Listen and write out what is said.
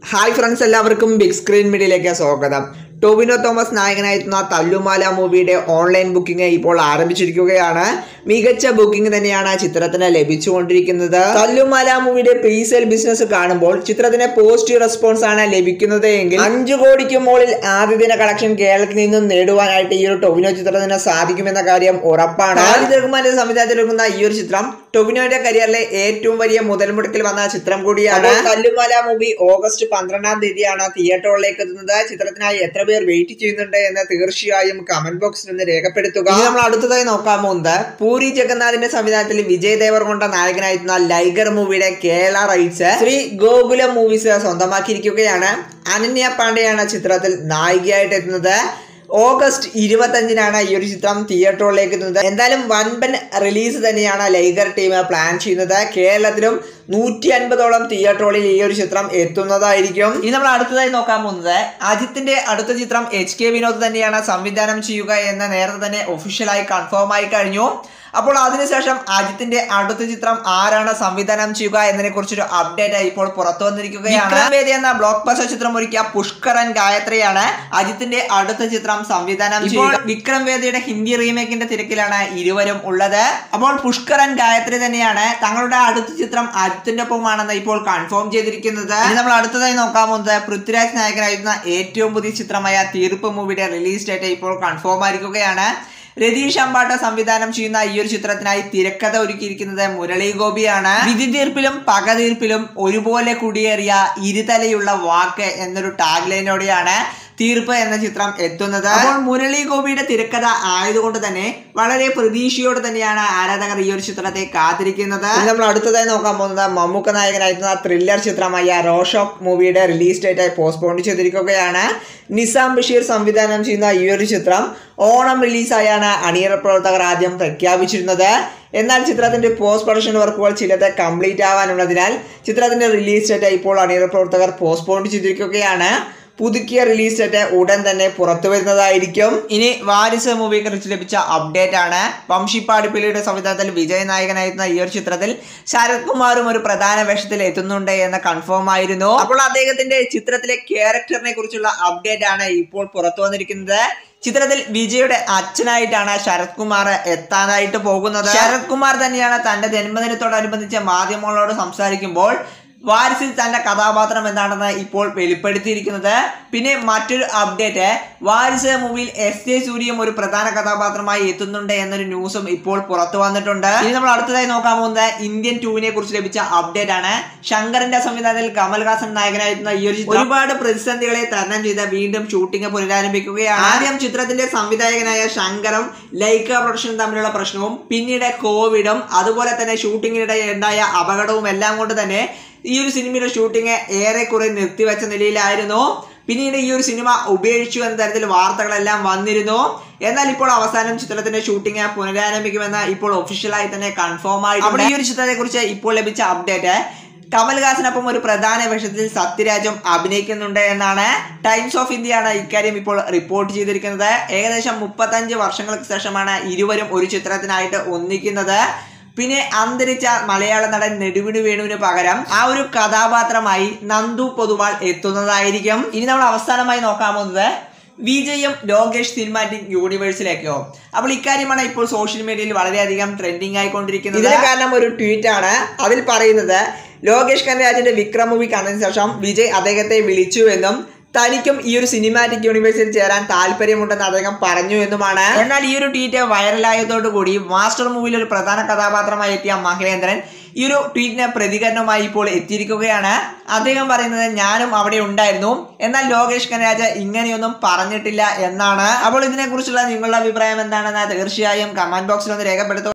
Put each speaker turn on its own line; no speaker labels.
hi friends എല്ലാവർക്കും big screen മീഡിയയിലേക്ക് സ്വാഗതം ടോവിനോ തോമസ് നായകനായിരുന്ന തല്ലുമാല മൂവിയുടെ ഓൺലൈൻ ബുക്കിംഗ് ഇപ്പോൾ ആരംഭിച്ചിരിക്കുകയാണ് മികച്ച ബുക്കിംഗ് തന്നെയാണ് ചിത്രത്തിന് ലഭിച്ചുകൊണ്ടിരിക്കുന്നത് തല്ലുമാല മൂവിയുടെ പ്രീസെയിൽ ബിസിനസ് കാണുമ്പോൾ ചിത്രത്തിന് പോസിറ്റീവ് റെസ്പോൺസ് ആണ് ലഭിക്കുന്നത് എങ്കിൽ അഞ്ചു കോടിക്ക് മുകളിൽ ആദ്യ ദിന കളക്ഷൻ കേരളത്തിൽ നിന്നും നേടുവാനായിട്ട് ഈ ഒരു ടൊവിനോ ചിത്രത്തിന് സാധിക്കുമെന്ന കാര്യം ഉറപ്പാണ് ഖാലിദ് റഹ്മാന്റെ സംവിധാനത്തിലൊരുങ്ങുന്ന ഈ ഒരു ചിത്രം ടൊവിനോയുടെ കരിയറിലെ ഏറ്റവും വലിയ മുതൽ മുടക്കിൽ വന്ന ചിത്രം കൂടിയാണ് തല്ലുമാല മൂവി ഓഗസ്റ്റ് പന്ത്രണ്ടാം തീയതിയാണ് തിയേറ്ററുകളിലേക്ക് എത്തുന്നത് ചിത്രത്തിനായി എത്ര പേർ വെയിറ്റ് ചെയ്യുന്നുണ്ട് എന്ന് തീർച്ചയായും കമന്റ് ബോക്സിൽ നിന്ന് രേഖപ്പെടുത്തുക ഇനി നമ്മൾ അടുത്തതായി നോക്കാൻ പോകുന്നത് പൂരി ജഗന്നാഥിന്റെ സംവിധാനത്തിൽ വിജയ് ദേവർകൊണ്ട നായകനായിരുന്ന ലൈഗർ മൂവിയുടെ കേരള റൈറ്റ്സ് ശ്രീ ഗോകുലം മൂവീസ് സ്വന്തമാക്കിയിരിക്കുകയാണ് അനന്യ പാണ്ഡെയാണ് ചിത്രത്തിൽ നായികയായിട്ട് എത്തുന്നത് ഓഗസ്റ്റ് ഇരുപത്തഞ്ചിനാണ് ഈ ഒരു ചിത്രം തിയേറ്ററുകളിലേക്ക് എത്തുന്നത് എന്തായാലും വൻപൻ റിലീസ് തന്നെയാണ് ലൈഗർ ടീം പ്ലാൻ ചെയ്യുന്നത് കേരളത്തിലും നൂറ്റി അൻപതോളം തിയേറ്ററുകളിൽ ഈ ഒരു ചിത്രം എത്തുന്നതായിരിക്കും ഇനി നമ്മൾ അടുത്തതായി നോക്കാൻ പോകുന്നത് അജിത്തിന്റെ അടുത്ത ചിത്രം എച്ച് കെ വിനോദ് തന്നെയാണ് സംവിധാനം ചെയ്യുക എന്ന് നേരത്തെ തന്നെ ഒഫീഷ്യലായി കൺഫേം ആയി കഴിഞ്ഞു അപ്പോൾ അതിനുശേഷം അജിത്തിന്റെ അടുത്ത ചിത്രം ആരാണ് സംവിധാനം ചെയ്യുക എന്നതിനെ കുറിച്ചൊരു അപ്ഡേറ്റ് ഇപ്പോൾ പുറത്തു വന്നിരിക്കുകയാണ് വിക്രം വേദി എന്ന ബ്ലോക്ക് ബസ്റ്റർ ചിത്രം ഒരുക്കിയ പുഷ്കരൻ ഗായത്രിയാണ് അജിത്തിന്റെ അടുത്ത ചിത്രം സംവിധാനം ചെയ്യുക വിക്രം വേദിയുടെ ഹിന്ദി റീമേക്കിന്റെ തിരക്കിലാണ് ഇരുവരും ഉള്ളത് അപ്പോൾ പുഷ്കരൻ ഗായത്രി തന്നെയാണ് തങ്ങളുടെ അടുത്ത ചിത്രം അജിത്തിന്റെ ഒപ്പമാണെന്ന് ഇപ്പോൾ കൺഫേം ചെയ്തിരിക്കുന്നത് ഇനി നമ്മൾ അടുത്തതായി നോക്കാൻ പോകുന്നത് പൃഥ്വിരാജ് നായകനായിരുന്ന ഏറ്റവും പുതിയ ചിത്രമായ തീർപ്പ് മൂവിയുടെ റിലീസ് ഡേറ്റ് ഇപ്പോൾ കൺഫേം ആയിരിക്കുകയാണ് രതീഷ് അമ്പാട്ട സംവിധാനം ചെയ്യുന്ന ഈ ഒരു ചിത്രത്തിനായി തിരക്കഥ ഒരുക്കിയിരിക്കുന്നത് മുരളി ഗോപിയാണ് വിധി തീർപ്പിലും പക തീർപ്പിലും ഒരുപോലെ കുടിയേറിയ ഇരുതലയുള്ള വാക്ക് എന്നൊരു ടാഗ് ലൈനോടെയാണ് തീർപ്പ് എന്ന ചിത്രം എത്തുന്നത് അപ്പോൾ മുരളി ഗോപിയുടെ തിരക്കഥ ആയതുകൊണ്ട് തന്നെ വളരെ പ്രതീക്ഷയോടെ തന്നെയാണ് ആരാധകർ ഈ ഒരു ചിത്രത്തെ കാത്തിരിക്കുന്നത് ഇനി നമ്മൾ അടുത്തതായി നോക്കാൻ പോകുന്നത് മമ്മൂക്ക നായകനായിരുന്ന ത്രില്ലർ ചിത്രമായ റോഷോക്ക് മൂവിയുടെ റിലീസ് ഡേറ്റായി പോസ്റ്റ്പോൺ ചെയ്തിരിക്കുകയാണ് നിസാം ബഷീർ സംവിധാനം ചെയ്യുന്ന ഈ ഒരു ചിത്രം ഓണം റിലീസായാണ് അണിയറ പ്രവർത്തകർ ആദ്യം പ്രഖ്യാപിച്ചിരുന്നത് എന്നാൽ ചിത്രത്തിന്റെ പോസ്റ്റ് പ്രൊഡക്ഷൻ വർക്കുകൾ ചിലത് കംപ്ലീറ്റ് ആവാനുള്ളതിനാൽ ചിത്രത്തിന്റെ റിലീസ് ഡേറ്റ് ഇപ്പോൾ അണിയറ പ്രവർത്തകർ പോസ്റ്റ്പോൺ ചെയ്തിരിക്കുകയാണ് പുതുക്കിയ റിലീസ് ഡേറ്റ് ഉടൻ തന്നെ പുറത്തു വരുന്നതായിരിക്കും ഇനി വാരിസ് മൂവിയെ കുറിച്ച് ലഭിച്ച അപ്ഡേറ്റ് ആണ് വംശിപ്പാടിപ്പിള്ളിയുടെ സംവിധാനത്തിൽ വിജയ് നായകനായിരുന്ന ഈ ഒരു ചിത്രത്തിൽ ശരത് കുമാറും ഒരു പ്രധാന വേഷത്തിൽ എത്തുന്നുണ്ട് എന്ന് കൺഫേം ആയിരുന്നു അപ്പോൾ അദ്ദേഹത്തിന്റെ ചിത്രത്തിലെ ക്യാരക്ടറിനെ കുറിച്ചുള്ള അപ്ഡേറ്റ് ആണ് ഇപ്പോൾ പുറത്തു വന്നിരിക്കുന്നത് ചിത്രത്തിൽ വിജയുടെ അച്ഛനായിട്ടാണ് ശരത് കുമാർ എത്താനായിട്ട് പോകുന്നത് ശരത് കുമാർ തന്നെയാണ് തന്റെ ജന്മദിനത്തോടനുബന്ധിച്ച് മാധ്യമങ്ങളോട് സംസാരിക്കുമ്പോൾ വാരിസിൽ തന്റെ കഥാപാത്രം എന്താണെന്ന് ഇപ്പോൾ വെളിപ്പെടുത്തിയിരിക്കുന്നത് പിന്നെ മറ്റൊരു അപ്ഡേറ്റ് വാരിസ് മൂവിയിൽ എസ് ജെ സൂര്യയും ഒരു പ്രധാന കഥാപാത്രമായി എത്തുന്നുണ്ട് എന്നൊരു ന്യൂസും ഇപ്പോൾ പുറത്തു വന്നിട്ടുണ്ട് ഇനി നമ്മൾ അടുത്തതായി നോക്കാൻ പോകുന്നത് ഇന്ത്യൻ ടൂവിനെ കുറിച്ച് ലഭിച്ച അപ്ഡേറ്റ് ആണ് ശങ്കറിന്റെ സംവിധാനത്തിൽ കമൽഹാസൻ നായകനായിരുന്ന ഈ ഒരു ചിത്രം ഒരുപാട് പ്രതിസന്ധികളെ തരണം ചെയ്ത് വീണ്ടും ഷൂട്ടിംഗ് പുനരാരംഭിക്കുകയാണ് ആദ്യം ചിത്രത്തിന്റെ സംവിധായകനായ ശങ്കറും ലൈക്ക പ്രൊഡക്ഷൻ തമ്മിലുള്ള പ്രശ്നവും പിന്നീട് കോവിഡും അതുപോലെ തന്നെ ഷൂട്ടിങ്ങിനിടെ ഉണ്ടായ അപകടവും എല്ലാം കൊണ്ട് തന്നെ ഈ ഒരു സിനിമയുടെ ഷൂട്ടിംഗ് ഏറെക്കുറെ നിർത്തിവെച്ച നിലയിലായിരുന്നു പിന്നീട് ഈ ഒരു സിനിമ ഉപേക്ഷിച്ചു എന്ന തരത്തിൽ വാർത്തകളെല്ലാം വന്നിരുന്നു എന്നാൽ ഇപ്പോൾ അവസാനം ചിത്രത്തിന്റെ ഷൂട്ടിംഗ് പുനരാരംഭിക്കുമെന്ന് ഇപ്പോൾ ഒഫീഷ്യലായി തന്നെ കൺഫേം ആയി അവിടെ ഈ ഒരു ചിത്രത്തെ കുറിച്ച് ഇപ്പോൾ ലഭിച്ച അപ്ഡേറ്റ് കമൽഹാസനൊപ്പം ഒരു പ്രധാന വേഷത്തിൽ സത്യരാജും അഭിനയിക്കുന്നുണ്ട് എന്നാണ് ടൈംസ് ഓഫ് ഇന്ത്യയാണ് ഇക്കാര്യം ഇപ്പോൾ റിപ്പോർട്ട് ചെയ്തിരിക്കുന്നത് ഏകദേശം മുപ്പത്തഞ്ച് വർഷങ്ങൾക്ക് ശേഷമാണ് ഇരുവരും ഒരു ചിത്രത്തിനായിട്ട് ഒന്നിക്കുന്നത് പിന്നെ അന്തരിച്ച മലയാള നടൻ നെടുവിനു വേണുവിന് പകരം ആ ഒരു കഥാപാത്രമായി നന്ദു പൊതുവാൾ എത്തുന്നതായിരിക്കും ഇനി നമ്മൾ അവസാനമായി നോക്കാൻ പോകുന്നത് വിജയും ലോകേഷ് സിനിമാറ്റിക് യൂണിവേഴ്സിലേക്കോ അപ്പോൾ ഇക്കാര്യമാണ് ഇപ്പോൾ സോഷ്യൽ മീഡിയയിൽ വളരെയധികം ട്രെൻഡിങ് ആയിക്കൊണ്ടിരിക്കുന്നത് ഇതിന് കാരണം ഒരു ട്വീറ്റ് ആണ് അതിൽ പറയുന്നത് ലോകേഷ് കനരാജിന്റെ വിക്രം മൂവി കണ്ടതിന് ശേഷം വിജയ് അദ്ദേഹത്തെ വിളിച്ചു എന്നും തനിക്കും ഈ ഒരു സിനിമാറ്റിക് യൂണിവേഴ്സിൽ ചേരാൻ താല്പര്യമുണ്ടെന്ന് അദ്ദേഹം പറഞ്ഞു എന്നുമാണ് എന്നാൽ ഈ ഒരു ട്വീറ്റ് വൈറലായതോടുകൂടി മാസ്റ്റർ മൂവിയിൽ ഒരു പ്രധാന കഥാപാത്രമായി എത്തിയ മഹേന്ദ്രൻ ഈ ഒരു ട്വീറ്റിന് പ്രതികരണവുമായി ഇപ്പോൾ എത്തിയിരിക്കുകയാണ് അദ്ദേഹം പറയുന്നത് ഞാനും അവിടെ ഉണ്ടായിരുന്നു എന്നാൽ ലോകേഷ് കനരാജ് ഇങ്ങനെയൊന്നും പറഞ്ഞിട്ടില്ല എന്നാണ് അപ്പോൾ ഇതിനെക്കുറിച്ചുള്ള നിങ്ങളുടെ അഭിപ്രായം എന്താണെന്ന് തീർച്ചയായും കമന്റ് ബോക്സിൽ ഒന്ന് രേഖപ്പെടുത്തുക